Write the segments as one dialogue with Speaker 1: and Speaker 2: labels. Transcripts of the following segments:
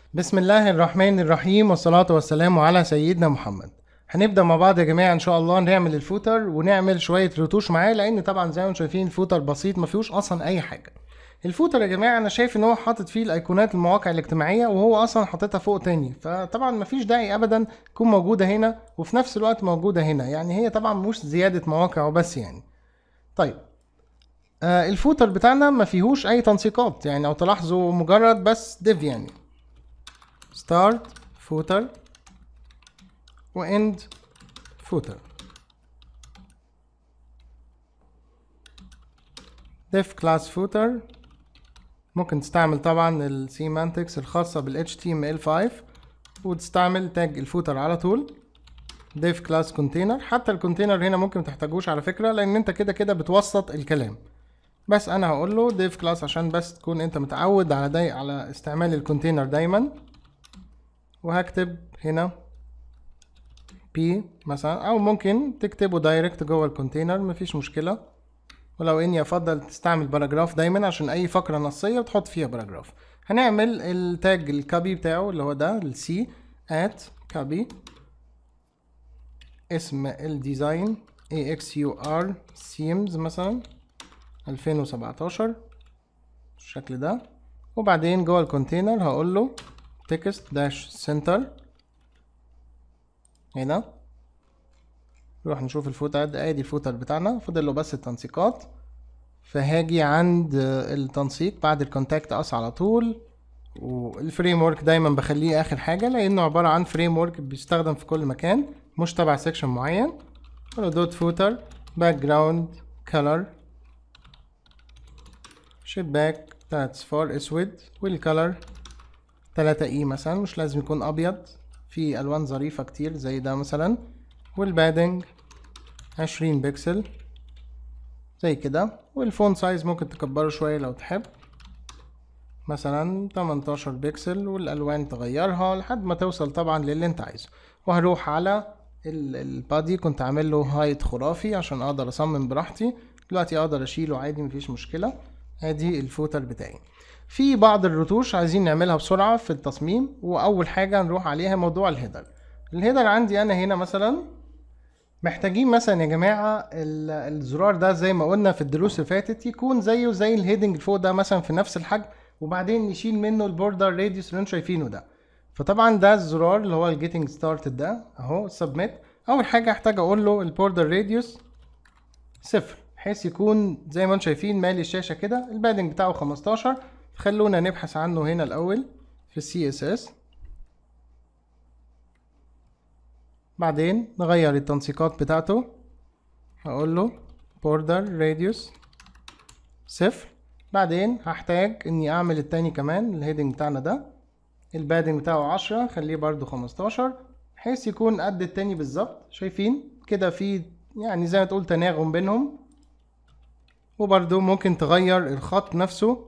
Speaker 1: بسم الله الرحمن الرحيم والصلاة والسلام على سيدنا محمد هنبدأ مع بعض يا جماعة إن شاء الله نعمل الفوتر ونعمل شوية رتوش معاه لأن طبعا زي ما انتم شايفين الفوتر بسيط ما فيهوش أصلا أي حاجة الفوتر يا جماعة أنا شايف إن هو حاطط فيه الأيقونات المواقع الاجتماعية وهو أصلا حاططها فوق تاني فطبعا مفيش داعي أبدا تكون موجودة هنا وفي نفس الوقت موجودة هنا يعني هي طبعا مش زيادة مواقع وبس يعني طيب آه الفوتر بتاعنا ما فيهوش أي تنسيقات يعني لو تلاحظوا مجرد بس div يعني start footer و end footer div class footer ممكن تستعمل طبعا السيمانتكس الخاصة بال HTML5 وتستعمل تاج الفوتر على طول div class container حتى الكونتينر هنا ممكن متحتاجوش على فكرة لأن انت كده كده بتوسط الكلام بس انا هقول له div class عشان بس تكون انت متعود على داي على استعمال الكونتينر دايما وهكتب هنا p مثلا او ممكن تكتبه دايركت جوه الكونتينر مفيش مشكله ولو اني افضل تستعمل باراجراف دايما عشان اي فقره نصيه وتحط فيها باراجراف هنعمل التاج الكابي بتاعه اللي هو ده السي at كابي اسم الديزاين axur themes مثلا 2017 بالشكل ده وبعدين جوه الكونتينر هقول له text dash center هنا نروح نشوف الفوتر ده ادي الفوتر بتاعنا فاضل له بس التنسيقات فهاجي عند التنسيق بعد الكونتاكت اس على طول والفريم ورك دايما بخليه اخر حاجه لانه عباره عن فريم ورك بيستخدم في كل مكان مش تبع سيكشن معين دوت فوتر باك جراوند كلر شباك تلات صفار اسود والكلر تلاتة اي مثلا مش لازم يكون ابيض في الوان ظريفة كتير زي ده مثلا والبادنج عشرين بكسل زي كده والفون سايز ممكن تكبره شوية لو تحب مثلا 18 بكسل والالوان تغيرها لحد ما توصل طبعا للي انت عايزه وهروح على البادي كنت عامل له هايت خرافي عشان اقدر اصمم براحتي دلوقتي اقدر اشيله عادي مفيش مشكلة ادي الفوتر بتاعي في بعض الرتوش عايزين نعملها بسرعة في التصميم وأول حاجة نروح عليها موضوع الهيدر الهيدر عندي أنا هنا مثلا محتاجين مثلا يا جماعة الزرار ده زي ما قلنا في الدروس اللي فاتت يكون زيه زي الهيدنج فوق ده مثلا في نفس الحجم وبعدين نشيل منه البوردر راديوس اللي انتوا شايفينه ده فطبعا ده الزرار اللي هو الجيتنج ستارتد ده اهو سبميت اول حاجه احتاج اقول له البوردر راديوس صفر بحيث يكون زي ما انتم شايفين مالي الشاشه كده البادنج بتاعه 15 خلونا نبحث عنه هنا الأول في السي اس اس بعدين نغير التنسيقات بتاعته هقول له border radius صفر بعدين هحتاج اني اعمل التاني كمان الهيدنج بتاعنا ده البادنج بتاعه عشرة خليه برضو خمستاشر بحيث يكون قد التاني بالظبط شايفين كده في يعني زي ما تقول تناغم بينهم وبرضو ممكن تغير الخط نفسه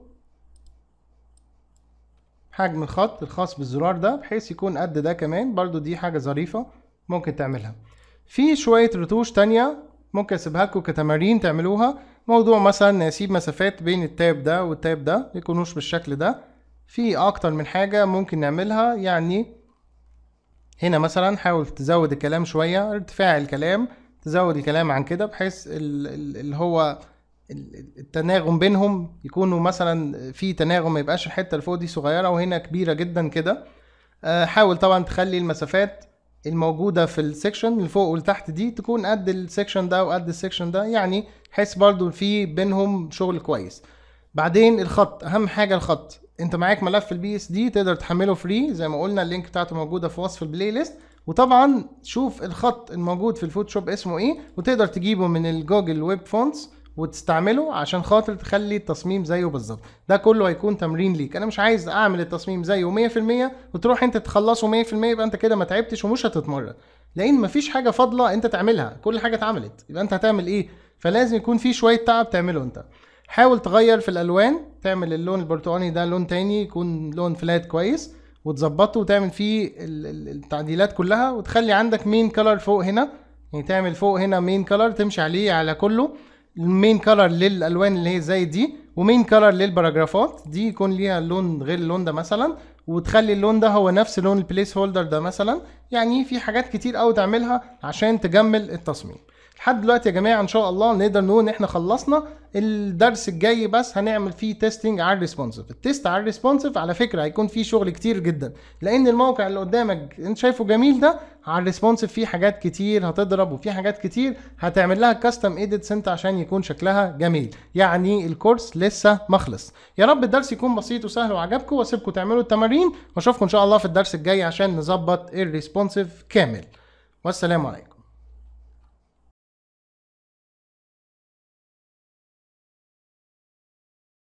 Speaker 1: حجم الخط الخاص بالزرار ده بحيث يكون قد ده كمان برضو دي حاجة ظريفة ممكن تعملها في شوية رتوش تانية ممكن اسيبها لكم كتمارين تعملوها موضوع مثلا اسيب مسافات بين التاب ده والتاب ده يكونوش بالشكل ده في اكتر من حاجة ممكن نعملها يعني هنا مثلا حاول تزود الكلام شوية ارتفاع الكلام تزود الكلام عن كده بحيث اللي هو التناغم بينهم يكونوا مثلا في تناغم ما يبقاش الحته اللي فوق دي صغيره وهنا كبيره جدا كده حاول طبعا تخلي المسافات الموجوده في السكشن اللي فوق والتحت دي تكون قد السكشن ده وقد السكشن ده يعني بحيث برضو في بينهم شغل كويس بعدين الخط اهم حاجه الخط انت معاك ملف البي اس دي تقدر تحمله فري زي ما قلنا اللينك بتاعته موجوده في وصف البلاي ليست وطبعا شوف الخط الموجود في الفوتوشوب اسمه ايه وتقدر تجيبه من الجوجل ويب فونتس وتستعمله عشان خاطر تخلي التصميم زيه بالظبط ده كله هيكون تمرين ليك انا مش عايز اعمل التصميم زيه 100% وتروح انت تخلصه 100% يبقى انت كده ما تعبتش ومش هتتمرن لان مفيش حاجه فاضله انت تعملها كل حاجه اتعملت يبقى انت هتعمل ايه فلازم يكون في شويه تعب تعمله انت حاول تغير في الالوان تعمل اللون البرتقاني ده لون تاني يكون لون فلات كويس وتظبطه وتعمل فيه التعديلات كلها وتخلي عندك مين كلر فوق هنا يعني تعمل فوق هنا مين كلر تمشي عليه على كله المين كلر للالوان اللي هي زي دي ومين كلر للباراجرافات دي يكون ليها لون غير اللون ده مثلا وتخلي اللون ده هو نفس لون البليس هولدر ده مثلا يعني في حاجات كتير قوي تعملها عشان تجمل التصميم لحد دلوقتي يا جماعه ان شاء الله نقدر نقول ان احنا خلصنا الدرس الجاي بس هنعمل فيه تيستنج على الريسبونسيف التيست على الريسبونسيف على فكره هيكون فيه شغل كتير جدا لان الموقع اللي قدامك انت شايفه جميل ده على الريسبونسيف فيه حاجات كتير هتضرب وفيه حاجات كتير هتعمل لها كاستم ايديتس انت عشان يكون شكلها جميل يعني الكورس لسه مخلص يا رب الدرس يكون بسيط وسهل وعجبكم واسيبكم تعملوا التمارين واشوفكم ان شاء الله في الدرس الجاي عشان نظبط الريسبونسيف كامل والسلام عليكم